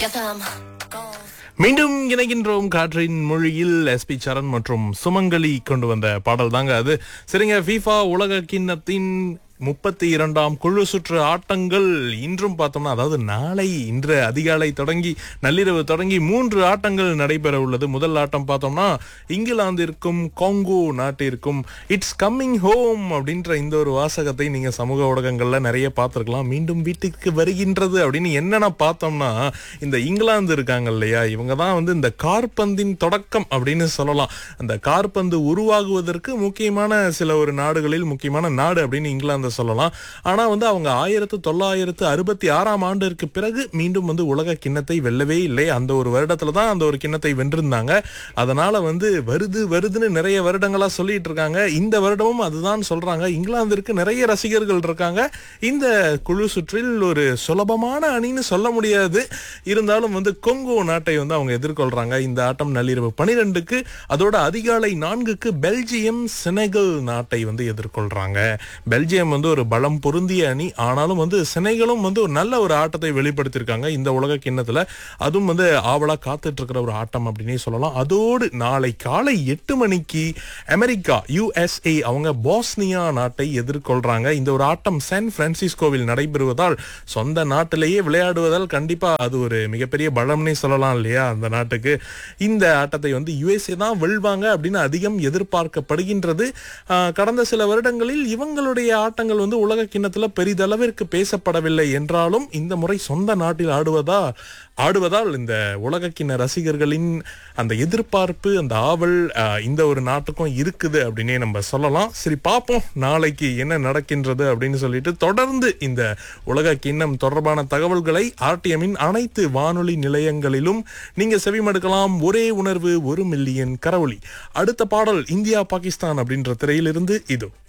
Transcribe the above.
FM. மீண்டும் இணைகின்றோம் காற்றின் மொழியில் எஸ்பி சரண் மற்றும் சுமங்கலி கொண்டு வந்த பாடல் தாங்க அது சரிங்க ஃபீஃபா உலக கிண்ணத்தின் முப்பத்தி இரண்டாம் குழு சுற்று ஆட்டங்கள் இன்றும் பார்த்தோம்னா அதாவது நாளை இன்று அதிகாலை தொடங்கி நள்ளிரவு தொடங்கி மூன்று ஆட்டங்கள் நடைபெற உள்ளது முதல் ஆட்டம் பார்த்தோம்னா இங்கிலாந்திற்கும் காங்கோ நாட்டிற்கும் இட்ஸ் கம்மிங் ஹோம் அப்படின்ற இந்த ஒரு வாசகத்தை நீங்க சமூக ஊடகங்கள்ல நிறைய பார்த்திருக்கலாம் மீண்டும் வீட்டுக்கு வருகின்றது அப்படின்னு என்னென்ன பார்த்தோம்னா இந்த இங்கிலாந்து இருக்காங்க இல்லையா இவங்க தான் வந்து இந்த கார்பந்தின் தொடக்கம் அப்படின்னு சொல்லலாம் அந்த கார்பந்து உருவாகுவதற்கு முக்கியமான சில ஒரு நாடுகளில் முக்கியமான நாடு அப்படின்னு இங்கிலாந்து சொல்லலாம் ஆனா வந்து அவங்க ஆயிரத்து தொள்ளாயிரத்து அறுபத்தி ஆறாம் ஆண்டிற்கு பிறகு மீண்டும் வந்து உலக கிண்ணத்தை வெல்லவே இல்லை அந்த ஒரு வருடத்துல தான் அந்த ஒரு கிண்ணத்தை வென்றிருந்தாங்க அதனால வந்து வருது வருதுன்னு நிறைய வருடங்களா சொல்லிட்டு இருக்காங்க இந்த வருடமும் அதுதான் சொல்றாங்க இங்கிலாந்திற்கு நிறைய ரசிகர்கள் இருக்காங்க இந்த குழு சுற்றில் ஒரு சுலபமான அணின்னு சொல்ல முடியாது இருந்தாலும் வந்து கொங்கோ நாட்டை வந்து அவங்க எதிர்கொள்றாங்க இந்த ஆட்டம் நள்ளிரவு பனிரெண்டுக்கு அதோட அதிகாலை நான்குக்கு பெல்ஜியம் செனகல் நாட்டை வந்து எதிர்கொள்றாங்க பெல்ஜியம் வந்து ஒரு பலம் பொருந்திய அணி ஆனாலும் வந்து செனைகளும் வந்து ஒரு நல்ல ஒரு ஆட்டத்தை வெளிப்படுத்தியிருக்காங்க இந்த உலக கிண்ணத்துல அதுவும் வந்து ஆவலா காத்துட்டு இருக்கிற ஒரு ஆட்டம் அப்படின்னே சொல்லலாம் அதோடு நாளை காலை எட்டு மணிக்கு அமெரிக்கா யுஎஸ்ஏ அவங்க போஸ்னியா நாட்டை எதிர்கொள்றாங்க இந்த ஒரு ஆட்டம் சான் பிரான்சிஸ்கோவில் நடைபெறுவதால் சொந்த நாட்டிலேயே விளையாடுவதால் கண்டிப்பா அது ஒரு மிகப்பெரிய பலம்னே சொல்லலாம் இல்லையா அந்த நாட்டுக்கு இந்த ஆட்டத்தை வந்து யுஎஸ்ஏ தான் வெல்வாங்க அப்படின்னு அதிகம் எதிர்பார்க்கப்படுகின்றது ஆஹ், கடந்த சில வருடங்களில் இவங்களுடைய ஆட்டங்கள் வந்து உலக கிண்ணத்துல பெரிதளவிற்கு பேசப்படவில்லை என்றாலும் இந்த முறை சொந்த நாட்டில் ஆடுவதா ஆடுவதால் இந்த உலக கிண்ண ரசிகர்களின் அந்த எதிர்பார்ப்பு அந்த ஆவல் ஆஹ், இந்த ஒரு நாட்டுக்கும் இருக்குது அப்படின்னே நம்ம சொல்லலாம் சரி பார்ப்போம் நாளைக்கு என்ன நடக்கின்றது அப்படின்னு சொல்லிட்டு தொடர்ந்து இந்த உலக கிண்ணம் தொடர்பான தகவல்களை ஆர்டிஎம்மின் அனைத்து வானொலி நிலையங்களிலும் நீங்க செவிமடுக்கலாம் ஒரே உணர்வு ஒரு மில்லியன் கரவொலி அடுத்த பாடல் இந்தியா பாகிஸ்தான் அப்படின்ற திரையிலிருந்து இது